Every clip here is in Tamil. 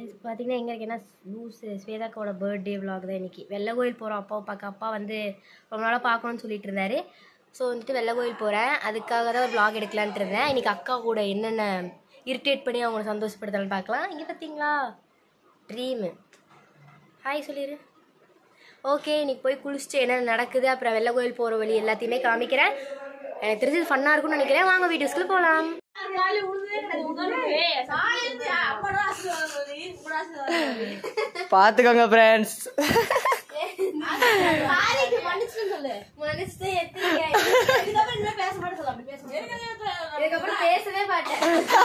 பார்த்தீங்கன்னா எங்கே இருக்கேன்னா லூஸ் ஸ்வேதாக்காவோட பர்த்டே vlog தான் இன்னைக்கு வெள்ளை கோயில் போகிறோம் அப்பாவை பார்க்க அப்பா வந்து ரொம்ப நாளாக பார்க்கணும்னு சொல்லிட்டு இருந்தாரு ஸோ வந்துட்டு வெள்ளை கோயில் போகிறேன் அதுக்காக தான் ஒரு vlog எடுக்கலான்ட்டு இருந்தேன் இன்னைக்கு அக்கா கூட என்னென்ன இரிட்டேட் பண்ணி அவங்கள சந்தோஷப்படுத்தலாம்னு பார்க்கலாம் இங்கே பார்த்தீங்களா ட்ரீமு ஹாய் சொல்லிடு ஓகே இன்னைக்கு போய் குளிச்சுட்டு என்ன நடக்குது அப்புறம் வெள்ளை கோயில் போகிற வழி எல்லாத்தையுமே காமிக்கிறேன் எனக்கு தெரிஞ்சது ஃபன்னாக இருக்கும்னு நினைக்கிறேன் வாங்க வீடியோஸ்க்குள்ள போகலாம் பாத்துக்கோங்க ஃப்ரெண்ட்ஸ் இதுக்கப்புறம் பேசவே மாட்டேன்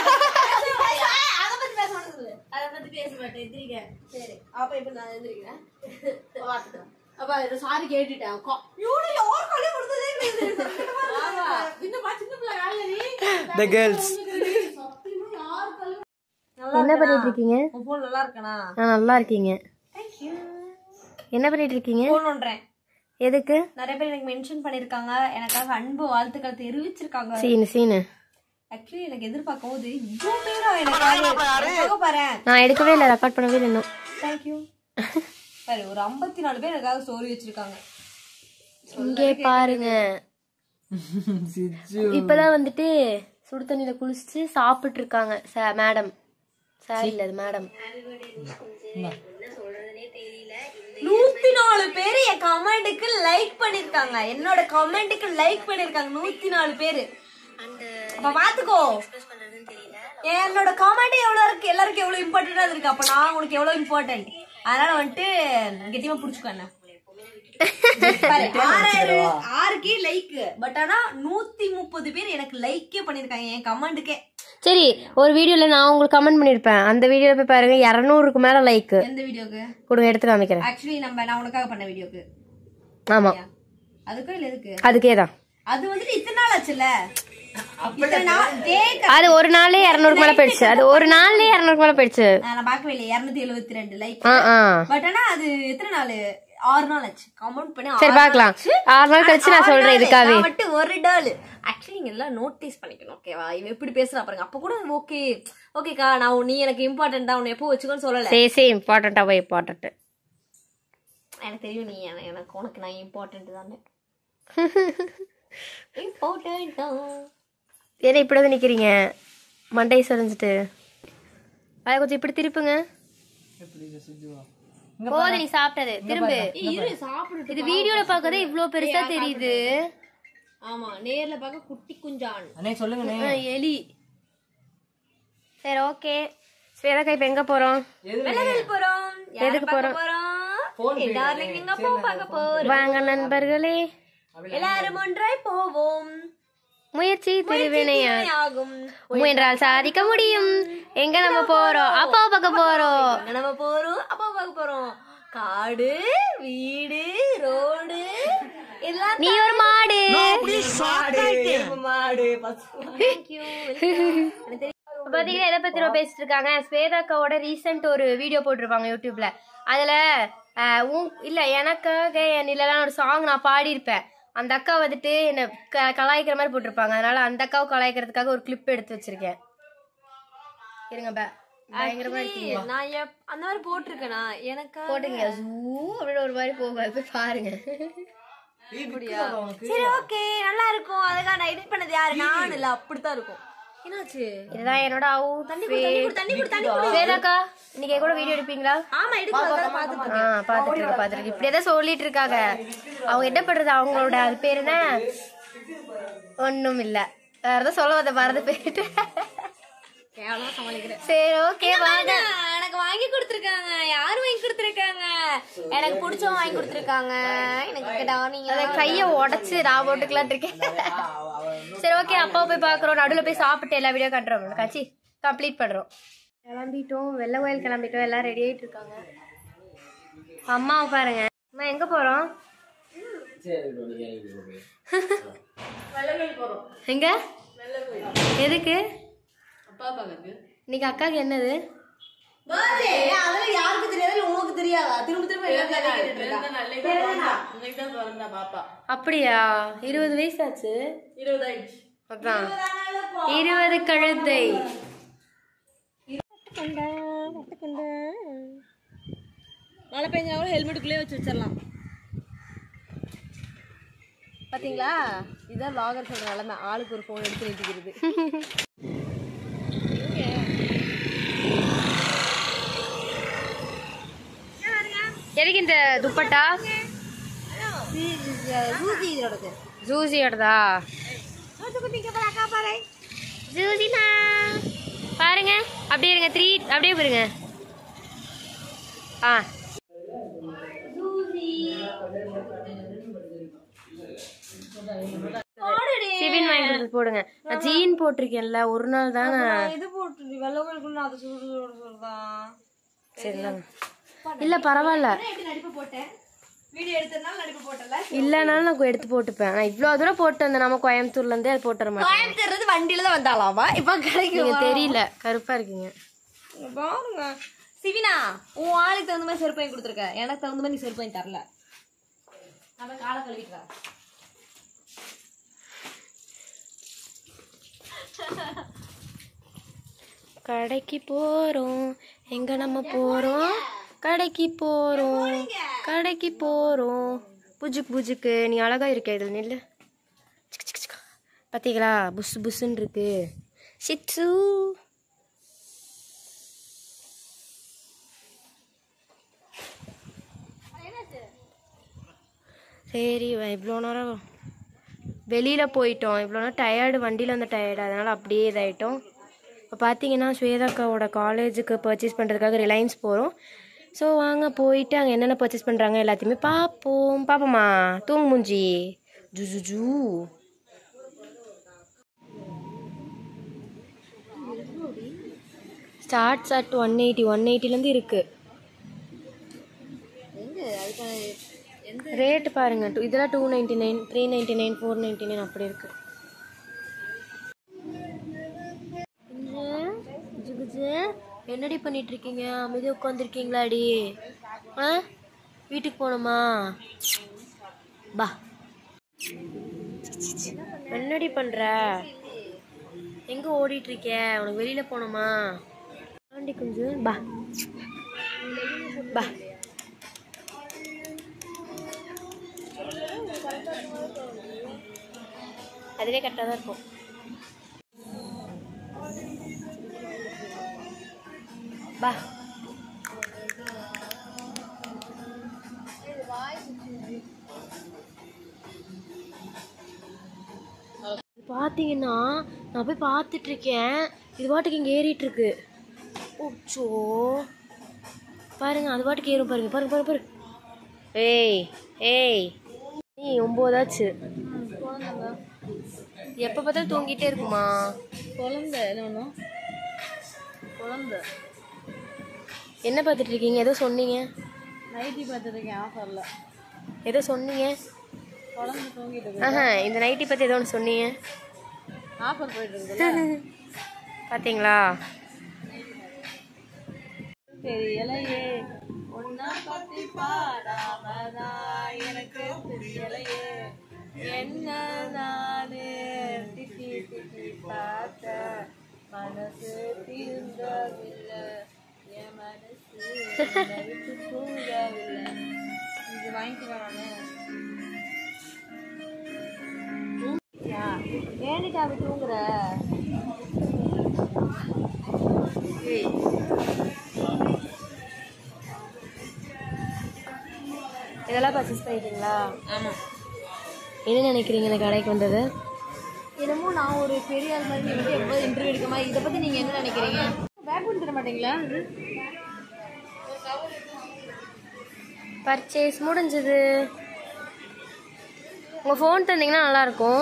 சாரி கேட்டுட்டேன் கொ- இவனு யார் கையில கொடுத்ததே கிடையாது. ஆமா. சின்னப்பா, சின்ன பிள்ளை காலையில நீ. த கேர்ள்ஸ் சத்தியமா யார் கையில- என்ன பண்ணிட்டு இருக்கீங்க உன் phone நல்லா இருக்கனா ஆ நல்லா இருக்கீங்க என்ன பண்ணிட்டு இருக்கீங்க ஃபோன் பண்றேன் எதுக்கு நிறைய பேர் எனக்கு மென்ஷன் பண்ணிருக்காங்க எனக்காக அன்பு வாழ்த்துக்கள் தெரிவிச்சிருக்காங்க சீனு சீனு ஆக்சுவலி எனக்கு எதிர்பார்க்கும் போது இவ்வளோ பேரும் எனக்காக பாரு நான் எடுக்கவே இல்லை ரெக்கார்ட் பண்ணவே இல்லை இன்னும் தேங்க்யூ பாரு ஒரு ஐம்பத்தி நாலு பேர் எனக்காக ஸ்டோரி வச்சிருக்காங்க இங்கே பாருங்க இப்பதான் வந்துட்டு சுடு தண்ணியில குளிச்சுட்டு சாப்பிட்டு இருக்காங்க மேடம் சாரி இல்ல அது மேடம் நூத்தி நாலு பேர் என் கமெண்ட்டுக்கு லைக் பண்ணிருக்காங்க என்னோட கமெண்ட்டுக்கு லைக் பண்ணிருக்காங்க நூத்தி நாலு பேரு அப்ப பாத்துக்கோ என்னோட கமெண்ட் எவ்வளவு இருக்கு எல்லாருக்கும் எவ்வளவு இம்பார்ட்டன்டா இருக்கு அப்ப நான் உனக்கு எவ்வளவு இம்பார்ட்டன்ட் அதனால வந்துட்டு கெட்டியமா புடிச்சுக்கோ என்ன பாரு, ஆறாயிரம் ஆறுக்கே லைக் பட் ஆனா நூத்தி முப்பது பேர் எனக்கு லைக்கே பண்ணிருக்காங்க என் கமெண்ட்டுக்கே சரி ஒரு வீடியோல நான் உங்களுக்கு கமெண்ட் பண்ணிருப்பேன் அந்த வீடியோல போய் பாருங்க இரநூறுக்கு மேல லைக் எந்த வீடியோக்கு கொடுங்க எடுத்து காமிக்கிறேன் ஆக்சுவலி நம்ம நான் உனக்காக பண்ண வீடியோக்கு ஆமா அதுக்கும் இல்ல எதுக்கு அதுக்கே தான் அது வந்துட்டு இத்தனை நாள் ஆச்சுல்ல இத்தனை நாள் டேய் அது ஒரு நாளே இரநூறுக்கு மேல போயிடுச்சு அது ஒரு நாள்லயே இரநூறுக்கு மேல போயிடுச்சு நான் பார்க்கவே இல்லை இருநூத்தி எழுபத்தி ரெண்டு லைக் ஆ ஆ பட் ஆனா அது எத்தனை நாள் ஆறு நாள் ஆச்சு கமெண்ட் பண்ணி சரி ஆறு பார்க்கலாம் ஆறு நாள் கழிச்சு நான் ஆறு சொல்றேன் நாள். இதுக்காகவே நான் மட்டும் ஒரு டால் ஆக்சுவலி நீங்க எல்லாம் நோட்டீஸ் பண்ணிக்கணும் ஓகேவா இவன் எப்படி பேசுறா பாருங்க அப்ப கூட ஓகே ஓகேக்கா நான் உன்- நீ எனக்கு இம்பார்ட்டன்ட் தான் உன்னை எப்போ வச்சுக்கோன்னு சொல்லல சரி சரி இம்பார்ட்டண்டா போய் இம்பார்ட்டன்ட் எனக்கு தெரியும் நீ என- எனக்கு உனக்கு நான் இம்பார்ட்டன்ட் தானே இம்பார்ட்டன்ட் தான் ஏன்னா இப்படி வந்து நிக்கிறீங்க மண்டை சரிஞ்சிட்டு அதை கொஞ்சம் இப்படி திருப்புங்க போதும் நீ சாப்பிட்டது திரும்பு இரு சாப்பிடு இது வீடியோல பார்க்கறதே இவ்ளோ பெருசா தெரியுது ஆமா நேர்ல பார்க்க குட்டி குஞ்சான் அண்ணே சொல்லுங்கண்ணே ஆ, எலி சரி ஓகே ஸ்வேதாக்கா இப்ப எங்க போறோம் வெளியில் போறோம் எதுக்கு போறோம் போறோம் டார்லிங் எங்க போ பார்க்க போறோம் வாங்க நண்பர்களே எல்லாரும் ஒன்றாய் போவோம் முயற்சி திருவினையா ஆகும் முயன்றால் சாதிக்க முடியும் எங்க நம்ம போறோம் அப்பாவை பார்க்க போறோம் அங்க நம்ம போறோம் அப்பா பார்க்க போறோம் காடு வீடு ரோடு எல்லாம் நீ ஒரு மாடு மாடு தேங்க்யூ பாத்தீங்கன்னா எதை பத்தி நம்ம பேசிட்டு இருக்காங்க ஸ்வேதாக்காவோட ரீசெண்ட் ஒரு வீடியோ போட்டிருப்பாங்க யூடியூப்ல அதுல ஆஹ், உன் இல்ல எனக்காக என் நிலலாம் ஒரு சாங் நான் பாடியிருப்பேன் அந்த அக்கா வந்துட்டு என்ன க- கலாய்க்கிற மாதிரி போட்டிருப்பாங்க அதனால அந்த அக்காவை கலாய்க்கிறதுக்காக ஒரு கிளிப் எடுத்து வச்சிருக்கேன் இருங்க பே பயங்கரமா இருக்கீங்க நான் எப்- அந்த மாதிரி போட்டிருக்கேனா எனக்கு போட்டுங்க ஜூ அப்படின்னு ஒரு மாதிரி போக போய் பாருங்க சரி ஓகே நல்லா இருக்கும் அதுக்காக நான் எடிட் பண்ணது யாரு நான் இல்ல அப்படித்தான் இருக்கும் என்னாச்சு இதுதான் என்னோட அவுட் தண்ணி குடு தண்ணி குடு தண்ணி குடு ஸ்வேதாக்கா இன்னைக்கு என் கூட வீடியோ எடுப்பீங்களா ஆமா எடுக்கலாம் பாத்துட்டு ஆ பாத்துட்டு இருக்கு பாத்துட்டு இருக்கு இப்படியே தான் சொல்லிட்டு இருக்காங்க அவங்க என்ன பண்றது அவங்களோட அது பேர் என்ன ஒண்ணும் இல்ல வேற ஏதோ சொல்ல வந்த மறந்து போயிட்டு கேவலமா சமாளிக்கிறேன் சரி ஓகே வாங்க எனக்கு வாங்கி கொடுத்துருக்காங்க யாரு வாங்கி கொடுத்துருக்காங்க எனக்கு பிடிச்சவங்க வாங்கி கொடுத்துருக்காங்க எனக்கு கேட்டா நீங்க அத கைய உடைச்சு நான் போட்டுக்கலான் இருக்கேன் சரி ஓகே அப்பா போய் பாக்குறோம் நடுவுல போய் சாப்பிட்டு எல்லா வீடியோ கட்டுறோம் காச்சி கம்ப்ளீட் பண்றோம் கிளம்பிட்டோம் வெள்ளை கோயில் கிளம்பிட்டோம் எல்லாம் ரெடி ஆயிட்டு இருக்காங்க அம்மாவை பாருங்க அம்மா எங்க போறோம் எங்க எதுக்கு இன்னைக்கு அக்காக்கு என்னது அதெல்லாம் யாருக்கு தெரியாது உனக்கு தெரியாதா திரும்ப திரும்ப அப்படியா இருபது வயசு ஆச்சு அதான் இருபது கழுதை மழை பெஞ்சா கூட ஹெல்மெட்டுக்குள்ளே வச்சு வச்சிடலாம் பாத்தீங்களா இதுதான் லாகர் சொல்ற நிலைமை ஆளுக்கு ஒரு ஃபோன் எடுத்து நிறுத்திக்கிறது எதுக்கு இந்த துப்பட்டா ஊசி இதோடது ஜூசியோடதா ஜூசிமா பாருங்க அப்படியே இருங்க த்ரீ அப்படியே போயிருங்க ஆ சிவின் வாங்கி கொடுத்து போடுங்க நான் ஜீன் போட்டிருக்கேன்ல ஒரு நாள் தான் நான் இது போட்டு வெள்ளவங்களுக்குள்ள அதை சொல்றது சொல்றதான் சரி இந்தாங்க. இல்ல பரவாயில்ல நடிப்பு போட்டேன் வீடியோ எடுத்ததுனால நடிப்பு போட்டல இல்லைனாலும் நான் எடுத்து போட்டுப்பேன் நான் இவ்வளோ தூரம் போட்டு வந்தேன் நம்ம கோயம்புத்தூர்ல இருந்தே அது போட்டு வர மாட்டேன் கோயம்புத்தூர் வண்டியில தான் வந்தாலாமா இப்ப கிடைக்கும் நீங்க தெரியல கருப்பா இருக்கீங்க பாருங்க சிவினா உன் ஆளுக்கு தகுந்த மாதிரி செருப்பு வாங்கி கொடுத்துருக்க எனக்கு தகுந்த மாதிரி நீ செருப்பு வாங்கி தரல நம்ம காலை கழுவிட்டு வா. கடைக்கு போறோம் எங்க நம்ம போறோம் கடைக்கு போறோம் கடைக்கு போறோம் புஜுக்கு புஜுக்கு நீ அழகா இருக்க இதில் நில்லு சிக்கு, சிக்கு, சிக்கு. பாத்தீங்களா புஸ் புஸ்ன்னு இருக்கு சிட்சு சரி இவ்வளோ நேரம் வெளியில் போயிட்டோம் இவ்வளோ நேரம் டயர்டு வண்டியில் வந்து டயர்டு அதனால் அப்படியே இதாயிட்டோம் இப்போ பார்த்தீங்கன்னா ஸ்வேதாக்காவோட காலேஜுக்கு பர்ச்சேஸ் பண்ணுறதுக்காக ரிலையன்ஸ் போகிறோம் ஸோ வாங்க போயிட்டு அங்கே என்னென்ன பர்ச்சேஸ் பண்ணுறாங்க எல்லாத்தையுமே பார்ப்போம் பார்ப்போமா தூங்கு மூஞ்சி ஜூ ஜூ ஜூ starts at one eighty one எயிட்டிலேருந்து இருக்குது ரேட்டு பாருங்க டூ இதெல்லாம் two ninety nine three ninety nine four ninety nine அப்படி இருக்கு ஜுகுஜு என்னடி பண்ணிட்டு இருக்கீங்க அமைதியாக உட்காந்துருக்கீங்களாடி ஆ வீட்டுக்கு போகணுமா பா என்னடி பண்ற எங்க ஓடிட்டு இருக்க உனக்கு வெளியில போகணுமா ஆண்டி கொஞ்சம் பா பா அதுவே கரெக்டாக தான் இருக்கும் பா பார்த்தீங்கன்னா நான் போய் பார்த்துட்டு இருக்கேன் இது பாட்டுக்கு இங்கே ஏறிட்டு இருக்கு ஓச்சோ பாருங்க அது பாட்டுக்கு ஏறும் பாருங்க பாருங்க பாருங்க பாருங்க ஏய் ஏய் நீ ஒம்போதாச்சு எப்போ பார்த்தாலும் தூங்கிட்டே இருக்குமா குழந்தை என்ன பண்ணும் குழந்தை என்ன பார்த்துட்டு இருக்கீங்க ஏதோ சொன்னீங்க நைட்டி பார்த்துருக்கேன் ஆஃபரில் ஏதோ சொன்னீங்க குழந்தை தூங்கிட்டு ஆஹா இந்த நைட்டி பற்றி ஏதோ ஒன்று சொன்னீங்க ஆஃபர் போயிட்டு இருக்குது பார்த்தீங்களா தெரியலையே ஒன்னா பத்தி பாடாமதா எனக்கு தெரியலையே என்ன நானு திட்டி திட்டி பார்த்த மனசு திருந்தவில்லை என் மனசு என்னை விட்டு தூங்கவில்லை இது வாங்கிட்டு வரானே ஏன்னிட்டு அவ தூங்குற இதெல்லாம் பர்ச்சேஸ் பண்ணிட்டீங்களா ஆமாம் என்ன நினைக்கிறீங்க இந்த கடைக்கு வந்தது என்னமோ நான் ஒரு பெரிய ஆள் மாதிரி வந்து எப்போ இன்டர்வியூ எடுக்க மாதிரி இதை பற்றி நீங்கள் என்ன நினைக்கிறீங்க பேக் பண்ணி தர மாட்டீங்களா பர்ச்சேஸ் முடிஞ்சது உங்கள் ஃபோன் தந்தீங்கன்னா நல்லாயிருக்கும்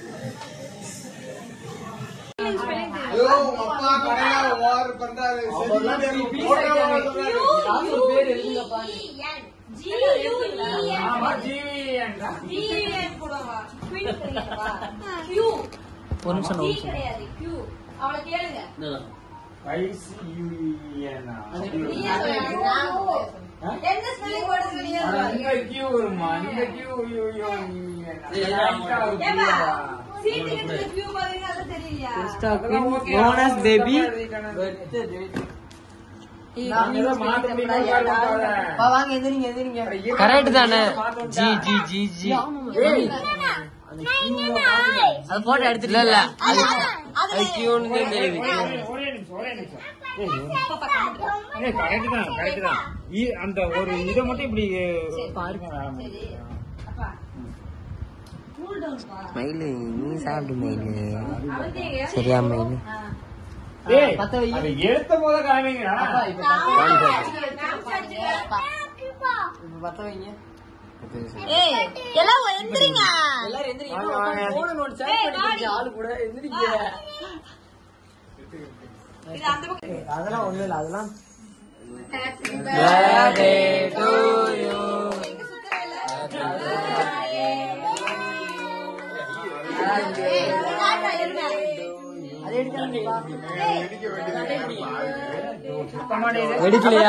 ஒரு நிமிஷம் ஒரு நிமிஷம் அவளை கேளுங்க எந்த ஸ்பெல்லிங் போட சொன்னீங்க சீட்டு கிட்ட கியூ பாருங்க அது தெரியலையா போனஸ் பேபி வாங்க எந்திரிங்க எந்திரிங்க கரெக்ட் தானே ஜி ஜி ஜி ஜி அது போட்டோ எடுத்துட்டு இல்ல அது அது கியூன்னு தான் தெரியுது ஒரே நிமிஷம் ஒரே நிமிஷம் கரெக்ட் தான் கரெக்ட் தான் இ- அந்த ஒரு இதை மட்டும் இப்படி பாருங்க மயிலு நீ சாப்பிடு மயிலு சரியா மயிலு ஏய், அதை எடுத்த போத காமிங்க பத்த வைங்க ஏய் எல்லாம் எந்திரிங்க எல்லாரும் எந்திரிங்க போன நோட் சேவ் பண்ணிட்டு ஆளு கூட எந்திரிங்க அதெல்லாம் ஒண்ணும் இல்ல அதெல்லாம் birthday to you எடுக்கலையா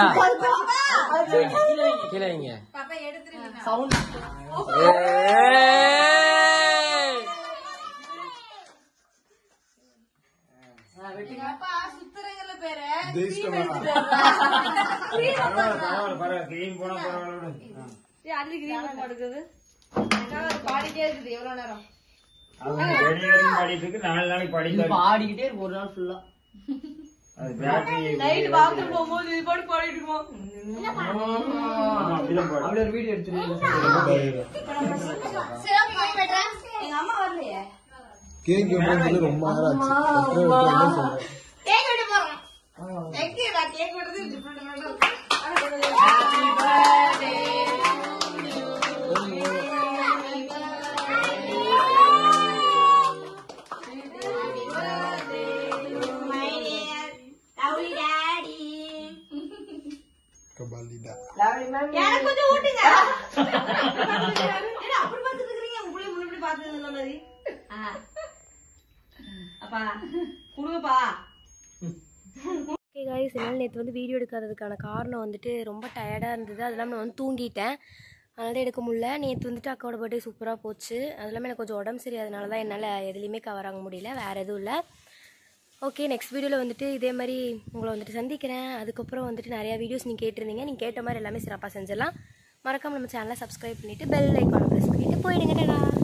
கீழே வைங்க ஏய். பரவாயில்ல பரவாயில்ல பரவாயில்ல கிரீம் போனா பரவாயில்ல விடு. அவங்க வெளிய வரைக்கும் பாடிட்டு இருக்கு நாலு நாளைக்கு பாடிட்டு பாடிக்கிட்டே இருக்கு ஒரு நாள் ஃபுல்லா அது பேட்டரி நைட் பாத்ரூம் போகும்போது இது பாட்டு பாடிட்டு இருக்கோம் அப்படிதான் பாடு அப்படி ஒரு வீடியோ எடுத்துருக்கீங்க எங்க அம்மா வரலையே கேக் எப்படின்னு சொல்லி ரொம்ப நேரம் ஆச்சு எத்தனை வாட்டி என்ன சொல்றேன் கேக் வெட்ட போறோம் எங்க நான் கேக் வெட்டது டிஃபரெண்ட் கபாலிடா எனக்கு கொஞ்சம் ஊட்டுங்க என்ன அப்படி பார்த்துட்டு இருக்கீங்க உங்க பிள்ளை முன்னாடி பார்த்து இருந்த மாதிரி ஆ. அப்பா குடுங்கப்பா ஓகே காய்ஸ் என்னால் நேற்று வந்து வீடியோ எடுக்காததுக்கான காரணம் வந்துட்டு ரொம்ப டயர்டாக இருந்தது அது இல்லாமல் நான் வந்து தூங்கிட்டேன் அதனால தான் எடுக்க முடியல நேற்று வந்துட்டு அக்காவோட பர்த்டே சூப்பராக போச்சு அது இல்லாமல் எனக்கு கொஞ்சம் உடம்பு சரியாதனால தான் என்னால் எதுலேயுமே கவர் ஆக முடியல வேறு எதுவும் இல்லை ஓகே நெக்ஸ்ட் வீடியோவில் வந்துட்டு இதே மாதிரி உங்களை வந்துட்டு சந்திக்கிறேன் அதுக்கப்புறம் வந்துட்டு நிறையா வீடியோஸ் நீங்கள் கேட்டிருந்தீங்க நீங்கள் கேட்ட மாதிரி எல்லாமே சிறப்பாக செஞ்சிடலாம் மறக்காமல் நம்ம சேனலை சப்ஸ்கிரைப் பண்ணிவிட்டு பெல் ஐக்கானை ப்ரெஸ் பண்ணிவிட்டு போயிடுங்க டடா